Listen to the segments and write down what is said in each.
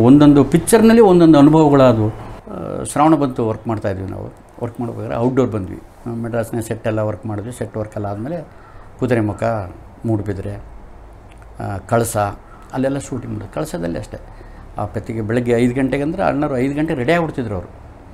ಒಂದೊಂದು ಪಿಕ್ಚರ್ನಲ್ಲಿ ಒಂದೊಂದು ಅನುಭವಗಳಾದವು ಆ, ಶ್ರಾವಣ ಬಂತು ವರ್ಕ್ ಮಾಡ್ತಾಯಿದ್ವಿ ನಾವು ವರ್ಕ್ ಮಾಡ್ಬೇಕಾದ್ರೆ ಔಟ್ಡೋರ್ ಬಂದ್ವಿ ಆ, ಮೆಡ್ರಾಸ್ನ ಸೆಟ್ ಎಲ್ಲ ವರ್ಕ್ ಮಾಡಿದ್ವಿ ಸೆಟ್ ವರ್ಕ್ ಎಲ್ಲ ಆದಮೇಲೆ ಕುದುರೆಮುಖ ಮೂಡುಬಿದ್ರೆ ಆ, ಕಳಸ ಅಲ್ಲೆಲ್ಲ ಶೂಟಿಂಗ್ ಮಾಡೋದು ಕಳಸದಲ್ಲಿ ಅಷ್ಟೇ ಆ ಪೆತ್ತಿಗೆ ಬೆಳಗ್ಗೆ ಐದು ಗಂಟೆಗೆ ಅಂದರೆ ಅಣ್ಣರು ಐದು ಗಂಟೆ ರೆಡಿ ಆಗ್ಬಿಡ್ತಿದ್ರು ಅವರು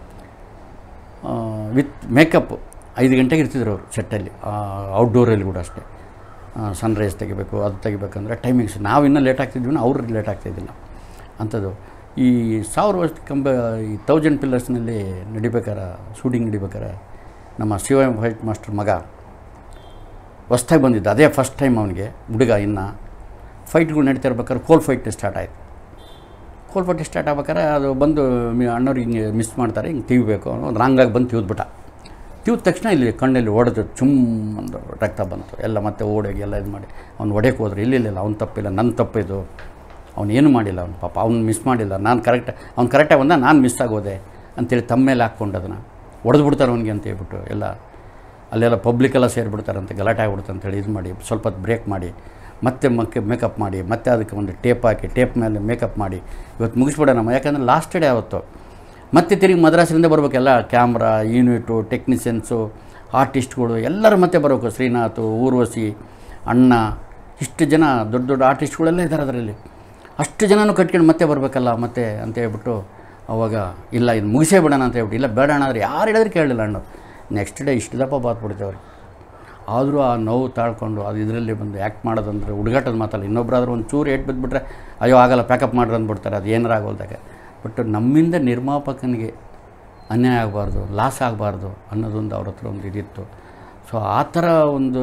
ವಿತ್ ಮೇಕಪ್ ಐದು ಗಂಟೆಗೆ ಇರ್ತಿದ್ರು ಅವರು ಸೆಟ್ಟಲ್ಲಿ ಔಟ್ಡೋರಲ್ಲಿ ಕೂಡ ಅಷ್ಟೇ ಸನ್ರೈಸ್ ತೆಗಿಬೇಕು ಅದು ತೆಗಿಬೇಕಂದ್ರೆ ಟೈಮಿಂಗ್ಸ್ ನಾವು ಇನ್ನೂ ಲೇಟ್ ಆಗ್ತಿದ್ವಿ ಅವ್ರು ಲೇಟ್ ಆಗ್ತಾಯಿದ್ದಿಲ್ಲ ಅಂಥದ್ದು ಈ ಸಾವಿರ ವರ್ಷ ಕಂಬ ಈ ತೌಸಂಡ್ ಪಿಲ್ಲರ್ಸ್ನಲ್ಲಿ ನಡಿಬೇಕಾರೆ ಶೂಟಿಂಗ್ ನಡಿಬೇಕಾರೆ ನಮ್ಮ ಶಿವ ಫೈಟ್ ಮಾಸ್ಟರ್ ಮಗ ಹೊಸ್ದಾಗಿ ಬಂದಿದ್ದ ಅದೇ ಫಸ್ಟ್ ಟೈಮ್ ಅವನಿಗೆ ಹುಡುಗ ಇನ್ನು ಫೈಟ್ಗಳು ನಡೀತಾ ಇರ್ಬೇಕಾದ್ರೆ ಕೋಲ್ ಫೈಟ್ ಸ್ಟಾರ್ಟ್ ಆಯಿತು ಕೋಲ್ ಫೈಟ್ ಸ್ಟಾರ್ಟ್ ಆಗ್ಬೇಕಾದ್ರೆ ಅದು ಬಂದು ಮಿ- ಅಣ್ಣವ್ರಿಗೆ ಹಿಂಗೆ ಮಿಸ್ ಮಾಡ್ತಾರೆ ಹಿಂಗೆ ತಿವಿಬೇಕು ಒಂದು ರಾಂಗಾಗಿ ಬಂದು ತಿವಿದ್ಬಿಟ್ಟ ತಿವಿದ ತಕ್ಷಣ ಇಲ್ಲಿ ಕಣ್ಣಲ್ಲಿ ಹೊಡೆದು ಚುಮ್ ಒಂದು ರಕ್ತ ಬಂತು ಎಲ್ಲ ಮತ್ತೆ ಓಡೋಗಿ ಎಲ್ಲ ಇದು ಮಾಡಿ ಅವ್ನು ಹೊಡೆಯಕ್ಕೆ ಹೋದ್ರೆ ಇಲ್ಲ ಇಲ್ಲ ಅವ್ನು ತಪ್ಪಿಲ್ಲ ನನ್ನ ತಪ್ಪಿದು ಅವ್ನು ಏನು ಮಾಡಿಲ್ಲ ಅವ್ನು ಪಾಪ ಅವ್ನು ಮಿಸ್ ಮಾಡಿಲ್ಲ ನಾನು ಕರೆಕ್ಟ್ ಅವ್ನು ಕರೆಕ್ಟಾಗಿ ಬಂದ ನಾನು ಮಿಸ್ ಆಗೋದೆ ಅಂತೇಳಿ ತಮ್ಮ ಮೇಲೆ ಹಾಕ್ಕೊಂಡು ಅದನ್ನು ಹೊಡೆದು ಬಿಡ್ತಾರೆ ಅವನಿಗೆ ಅಂತ ಹೇಳ್ಬಿಟ್ಟು ಎಲ್ಲ ಅಲ್ಲೆಲ್ಲ ಪಬ್ಲಿಕ್ಕೆಲ್ಲ ಸೇರಿಬಿಡ್ತಾರಂತೆ ಗಲಾಟೆ ಆಗ್ಬಿಡುತ್ತೆ ಅಂತೇಳಿ ಇದು ಮಾಡಿ ಸ್ವಲ್ಪ ಹೊತ್ತು ಬ್ರೇಕ್ ಮಾಡಿ ಮತ್ತೆ ಮಕ್ಕೆ ಮೇಕಪ್ ಮಾಡಿ ಮತ್ತೆ ಅದಕ್ಕೆ ಒಂದು ಟೇಪ್ ಹಾಕಿ ಟೇಪ್ ಮೇಲೆ ಮೇಕಪ್ ಮಾಡಿ ಇವತ್ತು ಮುಗಿಸ್ಬಿಡೋಣ ಯಾಕಂದರೆ ಲಾಸ್ಟ್ ಡೇ ಆವತ್ತು ಮತ್ತೆ ತಿರುಗಿ ಮದ್ರಾಸಿನಿಂದ ಬರಬೇಕೆಲ್ಲ ಕ್ಯಾಮ್ರಾ ಯೂನಿಟು ಟೆಕ್ನಿಷಿಯನ್ಸು ಆರ್ಟಿಸ್ಟ್ಗಳು ಎಲ್ಲರೂ ಮತ್ತೆ ಬರಬೇಕು ಶ್ರೀನಾಥ್ ಊರ್ವಶಿ ಅಣ್ಣ ಇಷ್ಟು ಜನ ದೊಡ್ಡ ದೊಡ್ಡ ಆರ್ಟಿಸ್ಟ್ಗಳೆಲ್ಲ ಇದ್ದಾರೆ ಅದರಲ್ಲಿ ಅಷ್ಟು ಜನನೂ ಕಟ್ಕೊಂಡು ಮತ್ತೆ ಬರಬೇಕಲ್ಲ ಮತ್ತೆ ಅಂತ ಹೇಳ್ಬಿಟ್ಟು ಅವಾಗ ಇಲ್ಲ ಇದು ಮುಗಿಸೇ ಬಿಡೋಣ ಅಂತ ಹೇಳ್ಬಿಟ್ಟು ಇಲ್ಲ ಬೇಡ ಅಣ್ಣ ಅಂದ್ರೆ ಯಾರು ಹೇಳಿದ್ರೆ ಕೇಳಲಿಲ್ಲ ಅಣ್ಣ ನೆಕ್ಸ್ಟ್ ಡೇ ಇಷ್ಟು ದಪ್ಪ ಬಾತ್ಬಿಡ್ತೇವೆ ಅವ್ರಿಗೆ ಆದರೂ ಆ ನೋವು ತಾಳ್ಕೊಂಡು ಅದು ಇದರಲ್ಲಿ ಬಂದು ಆ್ಯಕ್ಟ್ ಮಾಡೋದಂದ್ರೆ ಹುಡುಗಾಟದ ಮಾತಲ್ಲ ಇನ್ನೊಬ್ಬರಾದ್ರೂ ಒಂದು ಚೂರು ಏಟ್ ಬಿದ್ದುಬಿಟ್ರೆ ಅಯ್ಯೋ ಆಗಲ್ಲ ಪ್ಯಾಕಪ್ ಮಾಡ್ರಿ ಅಂದ್ಬಿಡ್ತಾರೆ ಅದು ಏನಾರ ಆಗೋಲ್ದಾಗ ಬಟ್ ನಮ್ಮಿಂದ ನಿರ್ಮಾಪಕನಿಗೆ ಅನ್ಯಾಯ ಆಗಬಾರ್ದು ಲಾಸ್ ಆಗಬಾರ್ದು ಅನ್ನೋದೊಂದು ಅವ್ರ ಹತ್ರ ಒಂದು ಇದಿತ್ತು ಸೊ ಆ ಥರ ಒಂದು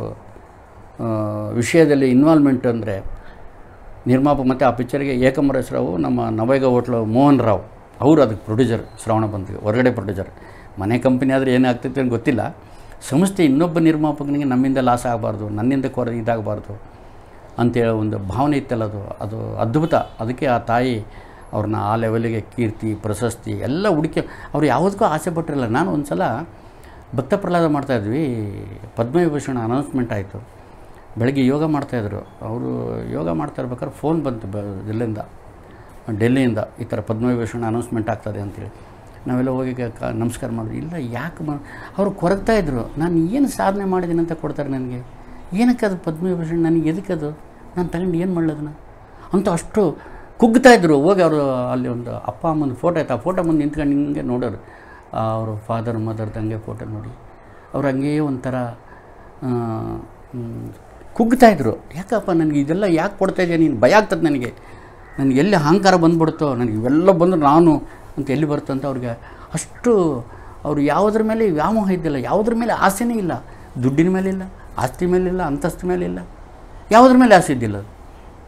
ಆ, ವಿಷಯದಲ್ಲಿ ಇನ್ವಾಲ್ವ್ಮೆಂಟ್ ಅಂದರೆ ನಿರ್ಮಾಪಕ ಮತ್ತು ಆ ಪಿಕ್ಚರ್ಗೆ ಏಕಂಬರೇಶ್ ರಾವು ನಮ್ಮ ನವೈಗ ಹೋಟ್ಲು ಮೋಹನ್ ರಾವ್ ಅವರು ಅದಕ್ಕೆ ಪ್ರೊಡ್ಯೂಸರ್ ಶ್ರವಣ ಬಂದಿಗೆ ಹೊರಗಡೆ ಪ್ರೊಡ್ಯೂಸರ್ ಮನೆ ಕಂಪನಿ ಆದರೆ ಏನಾಗ್ತೈತೆ ಅಂತ ಗೊತ್ತಿಲ್ಲ ಸಂಸ್ಥೆ ಇನ್ನೊಬ್ಬ ನಿರ್ಮಾಪಕನಿಗೆ ನಮ್ಮಿಂದ ಲಾಸ್ ಆಗಬಾರ್ದು ನನ್ನಿಂದ ಕೊರ ಇದಾಗಬಾರ್ದು ಅಂತೇಳಿ ಒಂದು ಭಾವನೆ ಇತ್ತಲ್ಲ ಅದು ಅದು ಅದ್ಭುತ ಅದಕ್ಕೆ ಆ ತಾಯಿ ಅವ್ರನ್ನ ಆ ಲೆವೆಲಿಗೆ ಕೀರ್ತಿ ಪ್ರಶಸ್ತಿ ಎಲ್ಲ ಹುಡುಕಿ ಅವ್ರು ಯಾವುದಕ್ಕೂ ಆಸೆ ಪಟ್ಟಿರಲ್ಲ ನಾನು ಒಂದು ಸಲ ಭಕ್ತ ಪ್ರಹ್ಲಾದ ಮಾಡ್ತಾಯಿದ್ವಿ ಪದ್ಮವಿಭೂಷಣ ಅನೌನ್ಸ್ಮೆಂಟ್ ಆಯಿತು ಬೆಳಗ್ಗೆ ಯೋಗ ಮಾಡ್ತಾಯಿದ್ರು ಅವರು ಯೋಗ ಮಾಡ್ತಾ ಇರ್ಬೇಕಾದ್ರೆ ಫೋನ್ ಬಂತು ಬ ಇಲ್ಲಿಂದ ಡೆಲ್ಲಿಯಿಂದ ಈ ಥರ ಪದ್ಮವಿಭೂಷಣ ಅನೌನ್ಸ್ಮೆಂಟ್ ಆಗ್ತದೆ ಅಂತೇಳಿ ನಾವೆಲ್ಲ ಹೋಗಿ ಕ- ಕ- ನಮಸ್ಕಾರ ಮಾಡಿದ್ವಿ ಇಲ್ಲ ಯಾಕೆ ಮಾ ಅವರು ಕೊರಗ್ತಾ ಇದ್ರು ನಾನು ಏನು ಸಾಧನೆ ಮಾಡಿದ್ದೀನಿ ಅಂತ ಕೊಡ್ತಾರೆ ನನಗೆ ಏನಕ್ಕೆ ಅದು ಪದ್ಮವಿಭೂಷಣ ನನಗೆ ಎದಕ್ಕದು ನಾನು ತಗೊಂಡು ಏನು ಮಾಡಲದನ್ನ ಅಂತ ಅಷ್ಟು ಕುಗ್ತಾ ಇದ್ರು ಹೋಗಿ ಅವರು ಅಲ್ಲಿ ಒಂದು ಅಪ್ಪ ಅಮ್ಮನ ಫೋಟೋ ಆಯ್ತು ಆ ಫೋಟೋ ಮುಂದೆ ನಿಂತ್ಕೊಂಡು ಹಿಂಗೆ ನೋಡೋರು ಅವರು ಫಾದರ್ ಮದರ್ ತಂಗೆ ಫೋಟೋ ನೋಡಿ ಅವ್ರು ಹಂಗೇ ಒಂಥರ ಆ, ಮ್, ಕುಗ್ತಾ ಇದ್ರು ಯಾಕಪ್ಪ ನನಗೆ ಇದೆಲ್ಲ ಯಾಕೆ ಕೊಡ್ತಾ ಇದೆಯಾ ನೀನು ಭಯ ಆಗ್ತದೆ ನನಗೆ ನನಗೆ ಎಲ್ಲಿ ಅಹಂಕಾರ ಬಂದ್ಬಿಡುತ್ತೋ ನನಗೆ ಇವೆಲ್ಲ ಬಂದು ನಾನು ಅಂತ ಎಲ್ಲಿ ಬರುತ್ತೋ ಅಂತ ಅವ್ರಿಗೆ ಅಷ್ಟು ಅವರು ಯಾವುದ್ರ ಮೇಲೆ ವ್ಯಾಮೋಹ ಇದ್ದಿಲ್ಲ ಯಾವುದ್ರ ಮೇಲೆ ಆಸೆನೇ ಇಲ್ಲ ದುಡ್ಡಿನ ಮೇಲೆ ಇಲ್ಲ ಆಸ್ತಿ ಮೇಲೆ ಇಲ್ಲ ಅಂತಸ್ತು ಮೇಲೆ ಇಲ್ಲ ಯಾವುದ್ರ ಮೇಲೆ ಆಸೆ ಇದ್ದಿಲ್ಲ ಅದು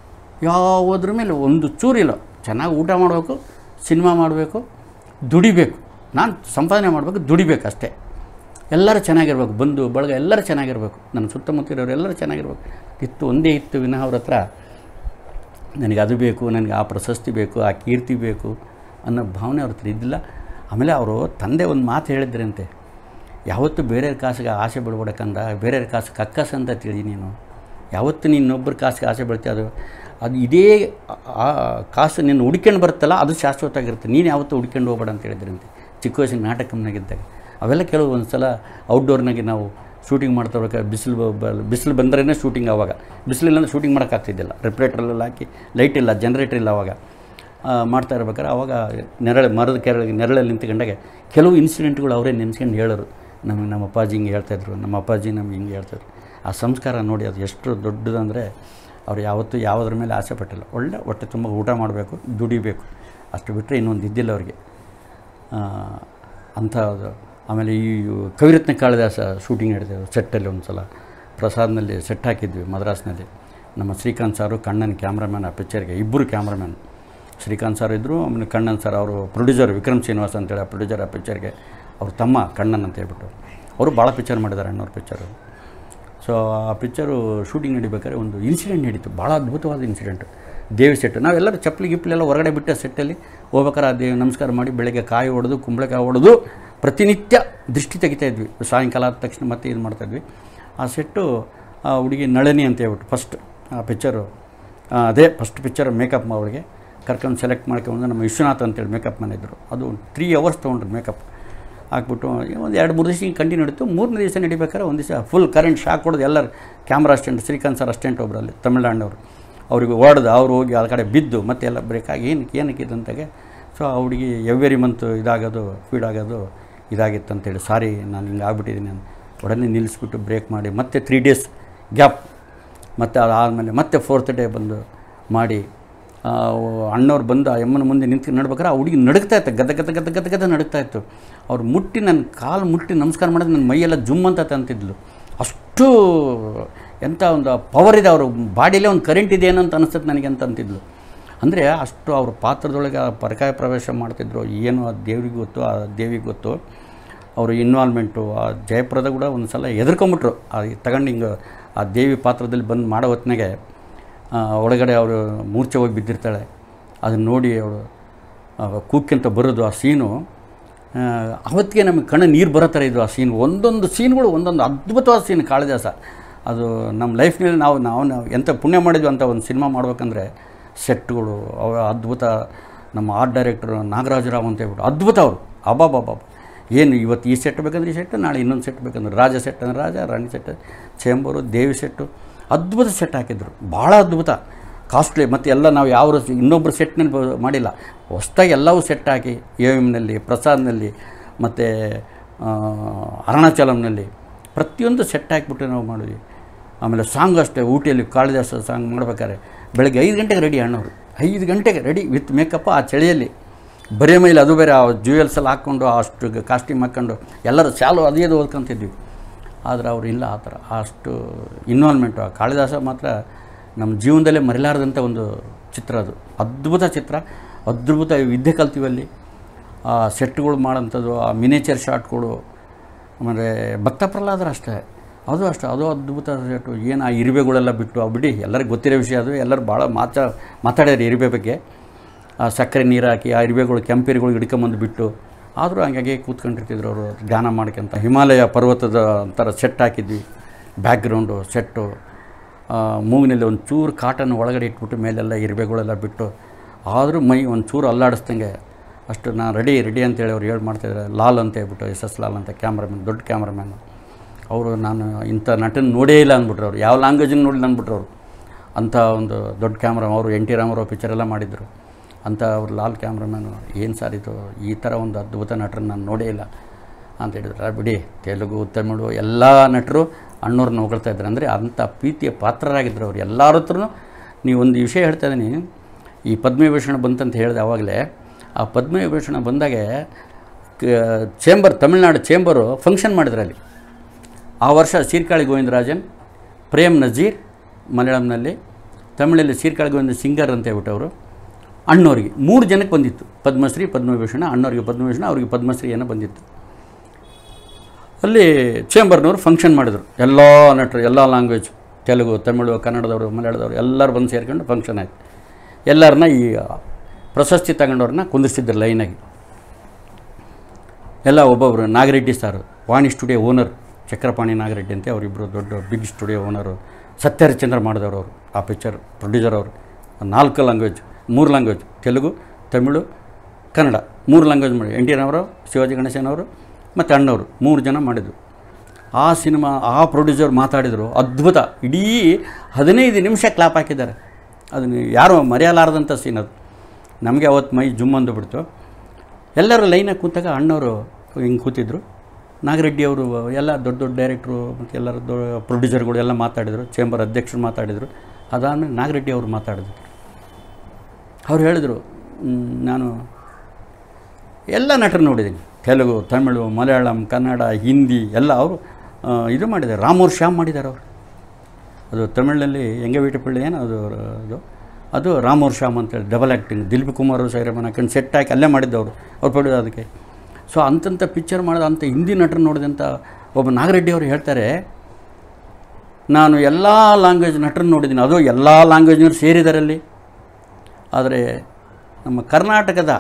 ಯಾವುದ್ರ ಮೇಲೆ ಒಂದು ಚೂರಿಲ್ಲ ಚೆನ್ನಾಗಿ ಊಟ ಮಾಡಬೇಕು ಸಿನಿಮಾ ಮಾಡಬೇಕು ದುಡಿಬೇಕು ನಾನು ಸಂಪಾದನೆ ಮಾಡಬೇಕು ದುಡಿಬೇಕು ಅಷ್ಟೇ ಎಲ್ಲರೂ ಚೆನ್ನಾಗಿರ್ಬೇಕು ಬಂಧು ಬಳಗ ಎಲ್ಲರೂ ಚೆನ್ನಾಗಿರ್ಬೇಕು ನನ್ನ ಸುತ್ತಮುತ್ತ ಇರೋರು ಎಲ್ಲರೂ ಚೆನ್ನಾಗಿರ್ಬೇಕು ಇತ್ತು ಒಂದೇ ಇತ್ತು ವಿನಃ ಅವ್ರ ಹತ್ರ ನನಗೆ ಅದು ಬೇಕು ನನಗೆ ಆ ಪ್ರಶಸ್ತಿ ಬೇಕು ಆ ಕೀರ್ತಿ ಬೇಕು ಅನ್ನೋ ಭಾವನೆ ಅವ್ರ ಹತ್ರ ಇದ್ದಿಲ್ಲ ಆಮೇಲೆ ಅವರು ತಂದೆ ಒಂದು ಮಾತು ಹೇಳಿದ್ರಂತೆ ಯಾವತ್ತು ಬೇರೆಯವ್ರ ಕಾಸಿಗೆ ಆಸೆ ಬಿಡ್ಬೇಕಂದ ಬೇರೆಯವ್ರ ಕಾಸು ಕಕ್ಕಸ ಅಂತ ತಿಳಿ ನೀನು ಯಾವತ್ತು ನೀನು ಇನ್ನೊಬ್ಬರ ಕಾಸಿಗೆ ಆಸೆ ಬೀಳ್ತೀಯ ಅದು ಅದು ಇದೇ ಆ ಕಾಸು ನಿನ್ನ ಹುಡ್ಕೊಂಡು ಬರುತ್ತಲ್ಲ ಅದು ಶಾಶ್ವತವಾಗಿರುತ್ತೆ ನೀನು ಯಾವತ್ತೂ ಹುಡ್ಕೊಂಡು ಹೋಗ್ಬೇಡ ಅಂತ ಹೇಳಿದ್ರಂತೆ ಚಿಕ್ಕ ವಯಸ್ಸಿನ ನಾಟಕಮ್ನಾಗಿದ್ದಾಗ ಅವೆಲ್ಲ ಕೆಲವು ಒಂದು ಸಲ ಔಟ್ಡೋರ್ನಾಗೆ ನಾವು ಶೂಟಿಂಗ್ ಮಾಡ್ತಾ ಇರ್ಬೇಕಾದ್ರೆ ಬಿಸಿಲು ಬ- ಬಿಸಿಲು ಬಂದ್ರೇ ಶೂಟಿಂಗ್ ಆವಾಗ ಬಿಸಿಲಿಲ್ಲ ಅಂದ್ರೆ ಶೂಟಿಂಗ್ ಮಾಡೋಕ್ಕಾಗ್ತಿದ್ದಿಲ್ಲ ರೆಪ್ರೇಟ್ರಲ್ಲೆಲ್ಲ ಹಾಕಿ ಲೈಟ್ ಇಲ್ಲ ಜನ್ರೇಟರ್ ಇಲ್ಲ ಅವಾಗ ಆ, ಮಾಡ್ತಾ ಇರ್ಬೇಕಾದ್ರೆ ಆವಾಗ ನೆರಳು ಮರದ ಕೆರಳಿಗೆ ನೆರಳಲ್ಲಿ ನಿಂತ್ಕೊಂಡಾಗ ಕೆಲವು ಇನ್ಸಿಡೆಂಟ್ಗಳು ಅವರೇ ನೆನೆಸ್ಕೊಂಡು ಹೇಳೋರು ನಮಗೆ ನಮ್ಮ ಅಪ್ಪಾಜಿ ಹಿಂಗೆ ಹೇಳ್ತಾಯಿದ್ರು ನಮ್ಮ ಅಪ್ಪಾಜಿ ನಮ್ಗೆ ಹಿಂಗೆ ಹೇಳ್ತಾಯಿದ್ರು ಆ ಸಂಸ್ಕಾರ ನೋಡಿ ಅದು ಎಷ್ಟು ದೊಡ್ಡದಂದರೆ ಅವ್ರು ಯಾವತ್ತೂ ಯಾವುದ್ರ ಮೇಲೆ ಆಸೆ ಪಟ್ಟಿಲ್ಲ ಒಳ್ಳೆ ಹೊಟ್ಟೆ ತುಂಬ ಊಟ ಮಾಡಬೇಕು ದುಡಿಬೇಕು ಅಷ್ಟು ಬಿಟ್ಟರೆ ಇನ್ನೊಂದು ಇದ್ದಿಲ್ಲ ಅವ್ರಿಗೆ ಆ, ಅಂಥದ್ದು ಆಮೇಲೆ ಈ ಕವಿರತ್ನ ಕಾಳಿದಾಸ ಶೂಟಿಂಗ್ ಹಿಡಿದೆವು ಸೆಟ್ಟಲ್ಲಿ ಒಂದು ಸಲ ಪ್ರಸಾದ್ನಲ್ಲಿ ಸೆಟ್ ಹಾಕಿದ್ವಿ ಮದ್ರಾಸ್ನಲ್ಲಿ ನಮ್ಮ ಶ್ರೀಕಾಂತ್ ಸಾರು ಕಣ್ಣನ್ ಕ್ಯಾಮ್ರಾಮ್ಯಾನ್ ಆ ಪಿಕ್ಚರ್ಗೆ ಇಬ್ಬರು ಕ್ಯಾಮ್ರಾಮ್ಯಾನ್ ಶ್ರೀಕಾಂತ್ ಸರ್ ಇದ್ದರು ಆಮೇಲೆ ಕಣ್ಣನ್ ಸರ್ ಅವರು ಪ್ರೊಡ್ಯೂಸರ್ ವಿಕ್ರಮ್ ಶ್ರೀನಿವಾಸ್ ಅಂತೇಳಿ ಆ ಪ್ರೊಡ್ಯೂಸರ್ ಆ ಪಿಕ್ಚರ್ಗೆ ಅವ್ರ ತಮ್ಮ ಕಣ್ಣನ್ ಅಂತ ಹೇಳ್ಬಿಟ್ಟು ಅವರು ಭಾಳ ಪಿಕ್ಚರ್ ಮಾಡಿದ್ದಾರೆ ಅಣ್ಣವ್ರ ಪಿಕ್ಚರು ಸೊ ಆ ಪಿಕ್ಚರು ಶೂಟಿಂಗ್ ನಡಿಬೇಕಾದ್ರೆ ಒಂದು ಇನ್ಸಿಡೆಂಟ್ ನಡೀತು ಭಾಳ ಅದ್ಭುತವಾದ ಇನ್ಸಿಡೆಂಟ್ ದೇವಿ ಸೆಟ್ ನಾವೆಲ್ಲರೂ ಚಪ್ಪಲಿ ಗಿಪ್ಪಲಿ ಎಲ್ಲ ಹೊರಗಡೆ ಬಿಟ್ಟ ಸೆಟ್ಟಲ್ಲಿ ಹೋಗ್ಬೇಕಾರೆ ಆ ದೇವಿ ನಮಸ್ಕಾರ ಮಾಡಿ ಬೆಳಗ್ಗೆ ಕಾಯಿ ಹೊಡೆದು ಕುಂಬಳಕಾಯಿ ಹೊಡೆದು ಪ್ರತಿನಿತ್ಯ ದೃಷ್ಟಿ ತೆಗಿತಾ ಇದ್ವಿ ಸಾಯಂಕಾಲ ಆದ ತಕ್ಷಣ ಮತ್ತೆ ಇದು ಮಾಡ್ತಾಯಿದ್ವಿ ಆ ಸೆಟ್ಟು ಆ ಹುಡುಗಿ ನಳಿನಿ ಅಂತ ಹೇಳ್ಬಿಟ್ಟು ಫಸ್ಟ್ ಆ ಪಿಕ್ಚರು ಅದೇ ಫಸ್ಟ್ ಪಿಕ್ಚರ್ ಮೇಕಪ್ ಅವಳಿಗೆ ಕರ್ಕೊಂಡು ಸೆಲೆಕ್ಟ್ ಮಾಡ್ಕೊಂಡು ನಮ್ಮ ವಿಶ್ವನಾಥ್ ಅಂತೇಳಿ ಮೇಕಪ್ ಮನೆ ಇದ್ದರು ಅದು ತ್ರೀ ಅವರ್ಸ್ ತೊಗೊಂಡ್ರು ಮೇಕಪ್ ಹಾಕ್ಬಿಟ್ಟು ಒಂದು ಎರಡು ಮೂರು ದಿವಸ ಹಿಂಗೆ ಕಂಟಿನ್ಯೂ ನಡೀತು ಮೂರನೇ ದಿವಸ ನಡಿಬೇಕಾದ್ರೆ ಒಂದು ದಿವಸ ಫುಲ್ ಕರೆಂಟ್ ಶಾಕ್ ಕೊಡೋದು ಎಲ್ಲರೂ camera assistant Srikanth sir assistant ಒಬ್ಬರಲ್ಲಿ ತಮಿಳ್ನಾಡಿನವರು ಅವ್ರಿಗೆ ಹೊಡೆದು ಅವ್ರು ಹೋಗಿ ಆ ಕಡೆ ಬಿದ್ದು ಮತ್ತೆ ಎಲ್ಲ ಬ್ರೇಕ್ ಆಗಿ ಏನಕ್ಕೆ ಏನಕ್ಕೆ ಇದಂತಾಗೆ ಸೊ ಆ ಹುಡುಗಿ ಎವ್ರಿ ಮಂತ್ ಇದಾಗೋದು ಫೀಡ್ ಆಗೋದು ಇದಾಗಿತ್ತು ಅಂತೇಳಿ ಸಾರಿ ನಾನು ಹಿಂಗೆ ಆಗ್ಬಿಟ್ಟಿದ್ದೀನಿ ನಾನು ಒಡನೆ ನಿಲ್ಲಿಸ್ಬಿಟ್ಟು ಬ್ರೇಕ್ ಮಾಡಿ ಮತ್ತೆ ತ್ರೀ ಡೇಸ್ ಗ್ಯಾಪ್ ಮತ್ತು ಅದಾದಮೇಲೆ ಮತ್ತೆ ಫೋರ್ತ್ ಡೇ ಬಂದು ಮಾಡಿ ಆ, ಅಣ್ಣವ್ರು ಬಂದು ಆ ಯಮ್ಮನ ಮುಂದೆ ನಿಂತು ನಡ್ಬೇಕಾರೆ ಆ ಹುಡುಗಿ ನಡುಗ್ತಾ ಇತ್ತು ಗದ ಗದ ಗದ ಗದ ಗದ ನಡುಗ್ತಾ ಇತ್ತು ಅವ್ರು ಮುಟ್ಟಿ ನನ್ನ ಕಾಲು ಮುಟ್ಟಿ ನಮಸ್ಕಾರ ಮಾಡಿದ್ರೆ ನನ್ನ ಮೈಯೆಲ್ಲ ಜುಮ್ ಅಂತ ಅಂತಿದ್ಲು ಅಷ್ಟು ಎಂಥ ಒಂದು ಪವರ್ ಇದೆ ಅವ್ರ ಬಾಡಿಲೇ ಒಂದು ಕರೆಂಟ್ ಇದೆ ಏನೋ ಅಂತ ಅನಿಸ್ತದೆ ನನಗೆ ಅಂತ ಅಂತಿದ್ಲು ಅಂದರೆ ಅಷ್ಟು ಅವ್ರ ಪಾತ್ರದೊಳಗೆ ಆ ಪರಕಾಯ ಪ್ರವೇಶ ಮಾಡ್ತಿದ್ರು ಏನು ಆ ದೇವ್ರಿಗೆ ಗೊತ್ತು ಆ ದೇವಿಗೆ ಗೊತ್ತು ಅವ್ರ ಇನ್ವಾಲ್ವ್ಮೆಂಟು ಆ ಜಯಪ್ರದ ಕೂಡ ಒಂದು ಸಲ ಹೆದರ್ಕೊಂಬಿಟ್ರು ಆ ತಗೊಂಡು ಹಿಂಗೆ ಆ ದೇವಿ ಪಾತ್ರದಲ್ಲಿ ಬಂದು ಮಾಡೋ ಹೊತ್ತಿನಾಗೆ ಆ, ಒಳಗಡೆ ಅವರು ಮೂರ್ಛೆ ಹೋಗಿ ಬಿದ್ದಿರ್ತಾಳೆ ಅದನ್ನು ನೋಡಿ ಅವಳು ಕೂಕ್ಕಿಂತ ಬರೋದು ಆ ಸೀನು ಆ, ಅವತ್ತಿಗೆ ನಮಗೆ ಕಣ್ಣು ನೀರು ಬರೋ ಥರ ಇದ್ದು ಆ ಸೀನ್ ಒಂದೊಂದು ಸೀನ್ಗಳು ಒಂದೊಂದು ಅದ್ಭುತವಾದ ಸೀನ್ ಕಾಳಿದಾಸ ಅದು ನಮ್ಮ ಲೈಫ್ನಲ್ಲಿ ನಾವು ನಾವು ನಾವು ಎಂಥ ಪುಣ್ಯ ಮಾಡಿದ್ವಿ ಅಂತ ಒಂದು ಸಿನಿಮಾ ಮಾಡ್ಬೇಕಂದ್ರೆ ಸೆಟ್ಗಳು ಅವ ಅದ್ಭುತ ನಮ್ಮ ಆರ್ಟ್ ಡೈರೆಕ್ಟರ್ ನಾಗರಾಜರಾವ್ ಅಂತ ಹೇಳ್ಬಿಟ್ಟು ಅದ್ಭುತ ಅವರು ಅಬಾಬಾಬಾ ಏನು ಇವತ್ತು ಈ ಸೆಟ್ ಬೇಕಂದ್ರೆ ಈ ಸೆಟ್ ನಾಳೆ ಇನ್ನೊಂದು ಸೆಟ್ ಬೇಕಂದ್ರೆ ರಾಜ ಸೆಟ್ ಅಂದ್ರೆ ರಾಜ ರಾಣಿ ಸೆಟ್ ಚೇಂಬರು ದೇವಿ ಸೆಟ್ಟು ಅದ್ಭುತ ಸೆಟ್ ಹಾಕಿದ್ರು ಭಾಳ ಅದ್ಭುತ ಕಾಸ್ಟ್ಲಿ ಮತ್ತು ಎಲ್ಲ ನಾವು ಯಾವ ರ- ಇನ್ನೊಬ್ಬರು ಸೆಟ್ನಲ್ಲಿ ಬ- ಮಾಡಿಲ್ಲ ಹೊಸ್ದಾಗಿ ಎಲ್ಲವೂ ಸೆಟ್ ಹಾಕಿ ಎ ಎಮ್ನಲ್ಲಿ ಪ್ರಸಾದ್ನಲ್ಲಿ ಮತ್ತು ಅರುಣಾಚಲಂನಲ್ಲಿ ಪ್ರತಿಯೊಂದು ಸೆಟ್ ಹಾಕಿಬಿಟ್ಟು ನಾವು ಮಾಡಿದ್ವಿ ಆಮೇಲೆ ಸಾಂಗ್ ಅಷ್ಟೇ ಊಟಿಯಲ್ಲಿ ಕಾಳಿದಾಸ ಸಾಂಗ್ ಮಾಡ್ಬೇಕಾದ್ರೆ ಬೆಳಗ್ಗೆ ಐದು ಗಂಟೆಗೆ ರೆಡಿ ಅಣ್ಣವರು ಐದು ಗಂಟೆಗೆ ರೆಡಿ ವಿತ್ ಮೇಕಪ್ ಆ ಚಳಿಯಲ್ಲಿ ಬರೀ ಮೈಲಿ ಅದು ಬೇರೆ ಆ ಜ್ಯುವೆಲ್ಸ್ ಎಲ್ಲ ಹಾಕ್ಕೊಂಡು ಅಷ್ಟು ಕಾಸ್ಟ್ಯೂಮ್ ಹಾಕ್ಕೊಂಡು ಎಲ್ಲರೂ ಶಾಲು ಅದೇ ಅದು ಓದ್ಕೊಂತಿದ್ವಿ ಆದರೆ ಅವ್ರು ಇಲ್ಲ ಆ ಥರ ಅಷ್ಟು ಇನ್ವಾಲ್ವ್ಮೆಂಟು ಆ ಕಾಳಿದಾಸ ಮಾತ್ರ ನಮ್ಮ ಜೀವನದಲ್ಲೇ ಮರೆಯಲಾರದಂಥ ಒಂದು ಚಿತ್ರ ಅದು ಅದ್ಭುತ ಚಿತ್ರ ಅದ್ಭುತ ವಿದ್ಯೆ ಕಲ್ತೀವಿ ಅಲ್ಲಿ ಆ ಸೆಟ್ಗಳು ಮಾಡೋಂಥದ್ದು ಆ ಮಿನೇಚರ್ ಶಾಟ್ಗಳು ಆಮೇಲೆ ಭಕ್ತ ಪ್ರಹ್ಲಾದರ ಅಷ್ಟೇ ಅದು ಅಷ್ಟೇ ಅದು ಅದ್ಭುತ ಸೆಟ್ಟು ಏನು ಆ ಇರುವೆಗಳೆಲ್ಲ ಬಿಟ್ಟು ಆ ಬಿಡಿ ಎಲ್ಲರಿಗೂ ಗೊತ್ತಿರೋ ವಿಷಯ ಅದು ಎಲ್ಲರೂ ಭಾಳ ಮಾತಾ ಮಾತಾಡ್ಯಾರ ಇರುವೆ ಬಗ್ಗೆ ಆ ಸಕ್ಕರೆ ನೀರು ಹಾಕಿ ಆ ಇರುವೆಗಳು ಕೆಂಪಿರುಗಳು ಹಿಡ್ಕೊಂಬಂದು ಬಿಟ್ಟು ಆದರೂ ಹಂಗಾಗಿ ಕೂತ್ಕೊಂಡಿರ್ತಿದ್ರು ಅವರು ಧ್ಯಾನ ಮಾಡ್ಕೊಂತ ಹಿಮಾಲಯ ಪರ್ವತದ ಒಂಥರ ಸೆಟ್ ಹಾಕಿದ್ವಿ ಬ್ಯಾಕ್ಗ್ರೌಂಡು ಸೆಟ್ಟು ಮೂಗಿನಲ್ಲಿ ಒಂದು ಚೂರು ಕಾಟನ್ನು ಒಳಗಡೆ ಇಟ್ಬಿಟ್ಟು ಮೇಲೆಲ್ಲ ಇರುವೆಗಳೆಲ್ಲ ಬಿಟ್ಟು ಆದರೂ ಮೈ ಒಂದು ಚೂರು ಅಲ್ಲಾಡಿಸ್ದಂಗೆ ಅಷ್ಟು ನಾನು ರೆಡಿ ರೆಡಿ ಅಂತೇಳಿ ಅವ್ರು ಹೇಳಿ ಮಾಡ್ತಿದ್ದಾರೆ ಲಾಲ್ ಅಂತ ಹೇಳ್ಬಿಟ್ಟು ಎಸ್ ಎಸ್ ಲಾಲ್ ಅಂತ ಕ್ಯಾಮ್ರಾಮನ್ ದೊಡ್ಡ ಕ್ಯಾಮ್ರಾಮ್ಯಾನು ಅವರು ನಾನು ಇಂಥ ನಟನ ನೋಡೇ ಇಲ್ಲ ಅಂದ್ಬಿಟ್ರು ಅವ್ರು ಯಾವ ಲ್ಯಾಂಗ್ವೇಜನ್ನು ನೋಡಿಲ್ಲ ಅಂದ್ಬಿಟ್ರು ಅವರು ಅಂಥ ಒಂದು ದೊಡ್ಡ ಕ್ಯಾಮ್ರಾ ಅವರು ಎನ್ ಟಿ ರಾಮರಾವ್ ಪಿಕ್ಚರ್ ಎಲ್ಲ ಮಾಡಿದರು ಅಂಥ ಅವ್ರು ಲಾಲ್ ಕ್ಯಾಮ್ರಾಮ್ಯಾನು ಏನು ಸರ್ ಇದು ಈ ಥರ ಒಂದು ಅದ್ಭುತ ನಟರನ್ನ ನಾನು ನೋಡೇ ಇಲ್ಲ ಅಂತ ಹೇಳಿದ್ರು "ಆ, ಬಿಡಿ ತೆಲುಗು ತಮಿಳು ಎಲ್ಲ ನಟರು ಅಣ್ಣವ್ರನ್ನ ಹೊಗಳ್ತಾ ಇದ್ರು ಅಂದರೆ ಅಂಥ ಪ್ರೀತಿಯ ಪಾತ್ರರಾಗಿದ್ದರು ಅವ್ರು ಎಲ್ಲರ ಹತ್ರನೂ ನೀವು ಒಂದು ವಿಷಯ ಹೇಳ್ತಾ ಇದ್ದೀನಿ ಈ ಪದ್ಮವಿಭೂಷಣ ಬಂತಂತ ಹೇಳಿದೆ ಆವಾಗಲೇ ಆ ಪದ್ಮವಿಭೂಷಣ ಬಂದಾಗೆ ಕ- ಚೇಂಬರ್ ತಮಿಳ್ನಾಡು ಚೇಂಬರು ಫಂಕ್ಷನ್ ಮಾಡಿದ್ರು ಅಲ್ಲಿ ಆ ವರ್ಷ ಸೀರ್ಕಾಳಿ ಗೋವಿಂದರಾಜನ್ ಪ್ರೇಮ್ ನಜೀರ್ ಮಲಯಾಳಂನಲ್ಲಿ ತಮಿಳಲ್ಲಿ ಸೀರ್ಕಾಳಿ ಗೋವಿಂದ ಸಿಂಗರ್ ಅಂತ ಹೇಳ್ಬಿಟ್ಟು ಅವರು ಅಣ್ಣವ್ರಿಗೆ ಮೂರು ಜನಕ್ಕೆ ಬಂದಿತ್ತು ಪದ್ಮಶ್ರೀ ಪದ್ಮವಿಭೂಷಣ ಅಣ್ಣವ್ರಿಗೆ ಪದ್ಮವಿಭೂಷಣ ಅವ್ರಿಗೆ ಪದ್ಮಶ್ರೀ ಏನೋ ಬಂದಿತ್ತು ಅಲ್ಲಿ ಚೇಂಬರ್ನವರು ಫಂಕ್ಷನ್ ಮಾಡಿದರು ಎಲ್ಲ ನಟರು ಎಲ್ಲ ಲ್ಯಾಂಗ್ವೇಜ್ ತೆಲುಗು ತಮಿಳು ಕನ್ನಡದವರು ಮಲಯಾಳದವರು ಎಲ್ಲರೂ ಬಂದು ಸೇರ್ಕೊಂಡು ಫಂಕ್ಷನ್ ಆಯಿತು ಎಲ್ಲರನ್ನ ಈ ಪ್ರಶಸ್ತಿ ತಗೊಂಡವ್ರನ್ನ ಕುಂದಿರ್ಸಿದ್ರು ಲೈನಾಗಿ ಎಲ್ಲ ಒಬ್ಬೊಬ್ಬರು Nagireddy sir Vani studio owner Chakrapani Nagireddy ಅಂತ ಅವರಿಬ್ಬರು ದೊಡ್ಡ ಬಿಗ್ ಸ್ಟುಡಿಯೋ ಓನರು ಸತ್ಯಹರಿಚಂದ್ರ ಮಾಡಿದವರು ಅವರು ಆ ಪಿಕ್ಚರ್ ಪ್ರೊಡ್ಯೂಸರ್ ಅವರು ನಾಲ್ಕು ಲ್ಯಾಂಗ್ವೇಜ್ ಮೂರು ಲ್ಯಾಂಗ್ವೇಜ್ ತೆಲುಗು ತಮಿಳು ಕನ್ನಡ ಮೂರು ಲ್ಯಾಂಗ್ವೇಜ್ ಮಾಡಿ ಎನ್ ಟಿ ರಾಮರಾವ್ ಶಿವಾಜಿ ಗಣೇಶನವರು ಮತ್ತು ಅಣ್ಣವರು ಮೂರು ಜನ ಮಾಡಿದರು ಆ ಸಿನಿಮಾ ಆ ಪ್ರೊಡ್ಯೂಸರ್ ಮಾತಾಡಿದರು ಅದ್ಭುತ ಇಡೀ ಹದಿನೈದು ನಿಮಿಷ ಕ್ಲಾಪ್ ಹಾಕಿದ್ದಾರೆ ಅದನ್ನು ಯಾರು ಮರೆಯಲಾರದಂಥ ಸೀನ್ ಅದು ನಮಗೆ ಅವತ್ತು ಮೈ ಜುಮ್ ಅಂದುಬಿಡ್ತು ಎಲ್ಲರೂ ಲೈನಾಗಿ ಕೂತಾಗ ಅಣ್ಣವರು ಹಿಂಗೆ ಕೂತಿದ್ರು ನಾಗರೆಡ್ಡಿ ಅವರು ಎಲ್ಲ ದೊಡ್ಡ ದೊಡ್ಡ ಡೈರೆಕ್ಟ್ರು ಮತ್ತು ಎಲ್ಲರ ದೊ ಪ್ರೊಡ್ಯೂಸರ್ಗಳು ಎಲ್ಲ ಮಾತಾಡಿದರು ಚೇಂಬರ್ ಅಧ್ಯಕ್ಷರು ಮಾತಾಡಿದರು ಅದಾದಮೇಲೆ ನಾಗರೆಡ್ಡಿ ಅವರು ಮಾತಾಡಿದ್ರು ಅವ್ರು ಹೇಳಿದರು "ಮ್, ನಾನು ಎಲ್ಲ ನಟರು ನೋಡಿದ್ದೀನಿ ತೆಲುಗು ತಮಿಳು ಮಲಯಾಳಂ ಕನ್ನಡ ಹಿಂದಿ ಎಲ್ಲ ಅವರು ಆ, ಇದು ಮಾಡಿದ್ದಾರೆ ರಾಮೂರ್ ಶ್ಯಾಮ್ ಮಾಡಿದ್ದಾರೆ ಅವರು ಅದು ತಮಿಳಿನಲ್ಲಿ ಎಂಗೆ ವೀಟಪಳ್ಳಿ ಏನು ಅದು ಅದು ಅದು ರಾಮೂರ್ ಶ್ಯಾಮ್ ಅಂತೇಳಿ ಡಬಲ್ ಆ್ಯಕ್ಟಿಂಗ್ ದಿಲೀಪ್ ಕುಮಾರ್ ಸೈರಮನ್ ಹಾಕೊಂಡು ಸೆಟ್ ಹಾಕಿ ಅಲ್ಲೇ ಮಾಡಿದ್ದವರು ಅವ್ರು ಪಡೆಯೋದು ಅದಕ್ಕೆ ಸೊ ಅಂತಂಥ ಪಿಕ್ಚರ್ ಮಾಡಿದ ಅಂಥ ಹಿಂದಿ ನಟರು ನೋಡಿದಂಥ ಒಬ್ಬ ನಾಗರೆಡ್ಡಿ ಅವರು ಹೇಳ್ತಾರೆ ನಾನು ಎಲ್ಲ ಲ್ಯಾಂಗ್ವೇಜ್ ನಟರನ್ನು ನೋಡಿದ್ದೀನಿ ಅದು ಎಲ್ಲ ಲ್ಯಾಂಗ್ವೇಜ್ನವ್ರು ಸೇರಿದ್ದಾರೆ ಅಲ್ಲಿ ಆದರೆ ನಮ್ಮ ಕರ್ನಾಟಕದ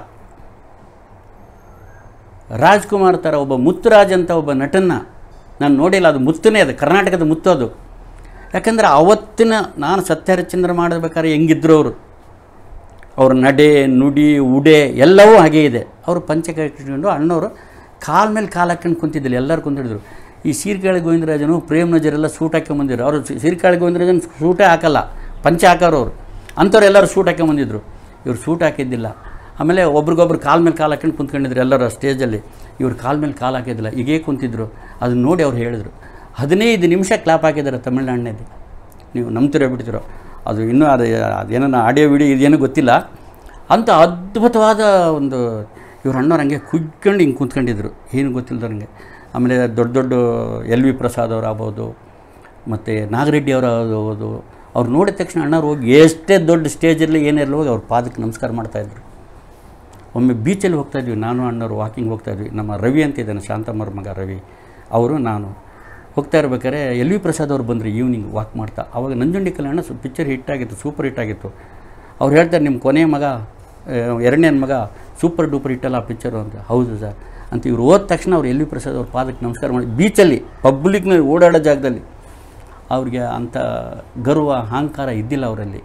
ರಾಜ್ಕುಮಾರ್ ಥರ ಒಬ್ಬ ಮುತ್ತುರಾಜ್ ಅಂತ ಒಬ್ಬ ನಟನ್ನ ನಾನು ನೋಡಿಲ್ಲ ಅದು ಮುತ್ತನೇ ಅದು ಕರ್ನಾಟಕದ ಮುತ್ತು ಅದು ಯಾಕಂದರೆ ಅವತ್ತಿನ ನಾನು ಸತ್ಯಹರಿಶ್ಚಂದ್ರ ಮಾಡಬೇಕಾದ್ರೆ ಹೆಂಗಿದ್ರು ಅವರು ಅವ್ರ ನಡೆ ನುಡಿ ಉಡೆ ಎಲ್ಲವೂ ಹಾಗೇ ಇದೆ ಅವರು ಪಂಚೆ ಕಟ್ಕೊಂಡು ಅಣ್ಣವರು ಕಾಲ ಮೇಲೆ ಕಾಲು ಹಾಕೊಂಡು ಕುಂತಿದ್ದಿಲ್ಲ ಎಲ್ಲರೂ ಕುಂತಿದ್ರು ಈ ಸೀರ್ಕಾಳಿ ಗೋವಿಂದರಾಜನು ಪ್ರೇಮ್ ನಜರೆಲ್ಲ ಸೂಟ್ ಹಾಕೊಂಬಂದಿದ್ರು ಅವರು ಸೀರ್ಕಾಳಿ ಗೋವಿಂದರಾಜನ್ ಸೂಟೇ ಹಾಕಲ್ಲ ಪಂಚೆ ಹಾಕೋರು ಅವರು ಅಂಥವ್ರು ಎಲ್ಲರೂ ಸೂಟ್ ಹಾಕೊಂಬಂದಿದ್ರು ಇವ್ರು ಸೂಟ್ ಹಾಕಿದ್ದಿಲ್ಲ ಆಮೇಲೆ ಒಬ್ರಿಗೊಬ್ರು ಕಾಲ ಮೇಲೆ ಕಾಲು ಹಾಕೊಂಡು ಕುಂತ್ಕೊಂಡಿದ್ರು ಎಲ್ಲರೂ ಸ್ಟೇಜಲ್ಲಿ ಇವ್ರು ಕಾಲ ಮೇಲೆ ಕಾಲು ಹಾಕಿದ್ದಿಲ್ಲ ಹೀಗೇ ಕುಂತಿದ್ರು ಅದನ್ನ ನೋಡಿ ಅವ್ರು ಹೇಳಿದ್ರು ಹದಿನೈದು ನಿಮಿಷ ಕ್ಲಾಪ್ ಹಾಕಿದ್ದಾರೆ ತಮಿಳ್ನಾಡಿನಲ್ಲಿ ನೀವು ನಂಬ್ತಿರೋ ಬಿಡ್ತಿರೋ ಅದು ಇನ್ನೂ ಅದು ಅದೇನೋ ಆಡಿಯೋ ವಿಡಿಯೋ ಇದೇನೋ ಗೊತ್ತಿಲ್ಲ ಅಂಥ ಅದ್ಭುತವಾದ ಒಂದು ಇವ್ರ ಅಣ್ಣವ್ರು ಹಂಗೆ ಕುಗ್ಕೊಂಡು ಹಿಂಗೆ ಕುಂತ್ಕೊಂಡಿದ್ರು ಏನು ಗೊತ್ತಿಲ್ಲದಂಗೆ ಆಮೇಲೆ ದೊಡ್ಡ ದೊಡ್ಡ ಎಲ್ ವಿ ಪ್ರಸಾದ್ ಅವ್ರು ಆಗ್ಬೋದು ಮತ್ತು ನಾಗರೆಡ್ಡಿ ಅವರು ಆಗ್ಬೋದು ಅವ್ರು ನೋಡಿದ ತಕ್ಷಣ ಅಣ್ಣವ್ರು ಹೋಗಿ ಎಷ್ಟೇ ದೊಡ್ಡ ಸ್ಟೇಜಲ್ಲಿ ಏನೇ ಇರಲಿ ಹೋಗಿ ಅವ್ರ ಪಾದಕ್ಕೆ ನಮಸ್ಕಾರ ಮಾಡ್ತಾಯಿದ್ರು ಒಮ್ಮೆ ಬೀಚಲ್ಲಿ ಹೋಗ್ತಾ ಇದ್ವಿ ನಾನು ಅಣ್ಣವ್ರು ವಾಕಿಂಗ್ ಹೋಗ್ತಾ ಇದ್ವಿ ನಮ್ಮ ರವಿ ಅಂತ ಇದ್ದಾನೆ ಶಾಂತಮ್ಮರ ಮಗ ರವಿ ಅವರು ನಾನು ಹೋಗ್ತಾ ಇರ್ಬೇಕಾದ್ರೆ ಎಲ್ ವಿ ಪ್ರಸಾದ್ ಅವ್ರು ಬಂದರು ಈವ್ನಿಂಗ್ ವಾಕ್ ಮಾಡ್ತಾ ಅವಾಗ ನಂಜುಂಡಿ ಕಲ್ಯಾಣ ಸು ಪಿಕ್ಚರ್ ಹಿಟ್ ಆಗಿತ್ತು ಸೂಪರ್ ಹಿಟ್ ಆಗಿತ್ತು ಅವ್ರು ಹೇಳ್ತಾರೆ ನಿಮ್ಮ ಕೊನೆಯ ಮಗ ಎರಡನೇ ಮಗ ಸೂಪರ್ ಡೂಪರ್ ಹಿಟ್ಟಲ್ಲ ಆ ಪಿಕ್ಚರು ಅಂತ ಹೌದು ಸರ್ ಅಂತ ಇವ್ರು ಹೋದ ತಕ್ಷಣ ಅವ್ರು ಎಲ್ ವಿ ಪ್ರಸಾದ್ ಅವ್ರ ಪಾದಕ್ಕೆ ನಮಸ್ಕಾರ ಮಾಡಿ ಬೀಚಲ್ಲಿ ಪಬ್ಲಿಕ್ನಲ್ಲಿ ಓಡಾಡೋ ಜಾಗದಲ್ಲಿ ಅವ್ರಿಗೆ ಅಂಥ ಗರ್ವ ಅಹಂಕಾರ ಇದ್ದಿಲ್ಲ ಅವರಲ್ಲಿ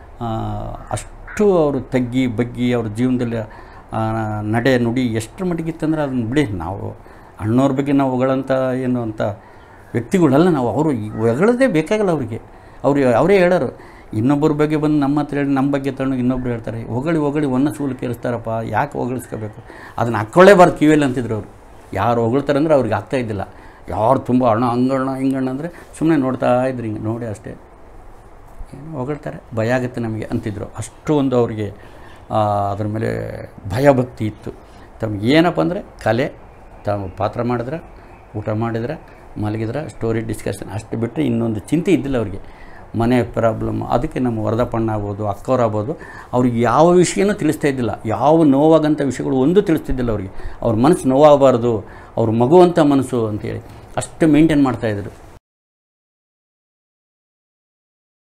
ಅಷ್ಟು ಅವರು ತಗ್ಗಿ ಬಗ್ಗಿ ಅವ್ರ ಜೀವನದಲ್ಲಿ ಆ, ನಡೆ ನುಡಿ ಎಷ್ಟು ಮಟ್ಟಿಗಿತ್ತಂದ್ರೆ ಅದನ್ನ ಬಿಡಿ ನಾವು ಅಣ್ಣವ್ರ ಬಗ್ಗೆ ನಾವು ಹೊಗಳಂಥ ಏನು ಅಂತ ವ್ಯಕ್ತಿಗಳಲ್ಲ ನಾವು ಅವರು ಹೊಗಳದೇ ಬೇಕಾಗಲ್ಲ ಅವರಿಗೆ ಅವ್ರು ಅವರೇ ಹೇಳೋರು ಇನ್ನೊಬ್ಬರ ಬಗ್ಗೆ ಬಂದು ನಮ್ಮ ಹತ್ರ ಹೇಳಿ ನಮ್ಮ ಬಗ್ಗೆ ತಗೊಂಡು ಇನ್ನೊಬ್ರು ಹೇಳ್ತಾರೆ ಹೊಗಳಿ ಹೊಗಳಿ ಒನ್ನ ಸೂಲು ಕೇಳಿಸ್ತಾರಪ್ಪ ಯಾಕೆ ಹೊಗಳಿಸ್ಕೋಬೇಕು ಅದನ್ನು ಹಾಕ್ಕೊಳ್ಳೇಬಾರ್ದು ಕಿವಿಯಲ್ಲಿ ಅಂತಿದ್ರು ಅವರು ಯಾರು ಹೊಗಳ್ತಾರೆ ಅಂದರೆ ಅವ್ರಿಗೆ ಆಗ್ತಾ ಇದ್ದಿಲ್ಲ ಯಾರು ತುಂಬ ಅಣ್ಣ ಹಂಗಣ್ಣ ಹಿಂಗಣ್ಣ ಅಂದರೆ ಸುಮ್ಮನೆ ನೋಡ್ತಾ ಇದ್ರು ಹಿಂಗೆ ನೋಡಿ ಅಷ್ಟೇ ಏನೋ ಹೊಗಳ್ತಾರೆ ಭಯ ಆಗುತ್ತೆ ನಮಗೆ ಅಂತಿದ್ರು ಅಷ್ಟು ಒಂದು ಅವರಿಗೆ ಅದ್ರ ಮೇಲೆ ಭಯಭಕ್ತಿ ಇತ್ತು ತಮ್ಗೆ ಏನಪ್ಪ ಅಂದರೆ ಕಲೆ ತಾವು ಪಾತ್ರ ಮಾಡಿದ್ರೆ ಊಟ ಮಾಡಿದ್ರೆ ಮಲಗಿದ್ರೆ ಸ್ಟೋರಿ ಡಿಸ್ಕಷನ್ ಅಷ್ಟು ಬಿಟ್ಟರೆ ಇನ್ನೊಂದು ಚಿಂತೆ ಇದ್ದಿಲ್ಲ ಅವ್ರಿಗೆ ಮನೆ ಪ್ರಾಬ್ಲಮ್ ಅದಕ್ಕೆ ನಮ್ಮ ವರದಪ್ಪಣ್ಣ ಆಗ್ಬೋದು ಅಕ್ಕವ್ರಾಗ್ಬೋದು ಅವ್ರಿಗೆ ಯಾವ ವಿಷಯನೂ ತಿಳಿಸ್ತಾ ಇದ್ದಿಲ್ಲ ಯಾವ ನೋವಾಗಂಥ ವಿಷಯಗಳು ಒಂದು ತಿಳಿಸ್ತಿದ್ದಿಲ್ಲ ಅವ್ರಿಗೆ ಅವ್ರ ಮನಸ್ಸು ನೋವಾಗಬಾರ್ದು ಅವ್ರ ಮಗುವಂಥ ಮನಸ್ಸು ಅಂತೇಳಿ ಅಷ್ಟು ಮೇಂಟೈನ್ ಮಾಡ್ತಾಯಿದ್ರು